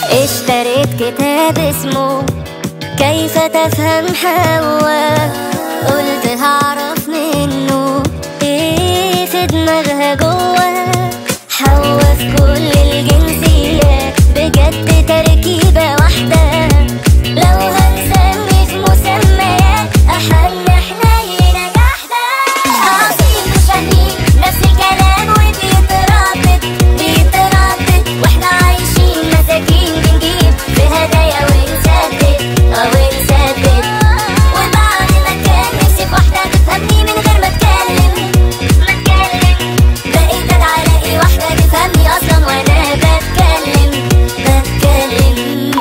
اشتريت كتاب اسمه كيف تفهم حواء قلت هعرف منه ايه في دماغها جوه حواء في كل الجنسيات بجد تركيبة واحدة لو هنسمي في مسميات أحن حنينة جحدة عظيم مش فاهمين نفس الكلام وبيتردد بيتردد واحنا عايشين مساكين بنجيب في هدايا ونسدد اه ونسدد وبعد ما كان نفسي في واحدة تفهمني من غير ما اتكلم ما اتكلم بقيت الاقي واحدة تفهمني اصلا وانا بتكلم بتكلم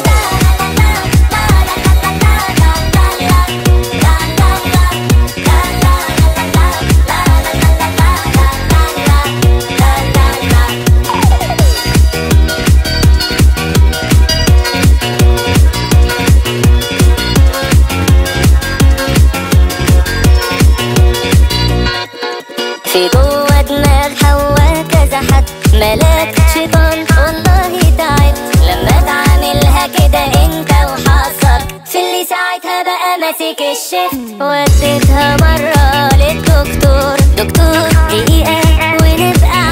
في جوه دماغ حوا كذا حد ملاك شيطان والله تعبت لما تعاملها كده انت وحظك في اللي ساعتها بقى ماسك الشفت وديتها مرة للدكتور دكتور دقيقة ونبقى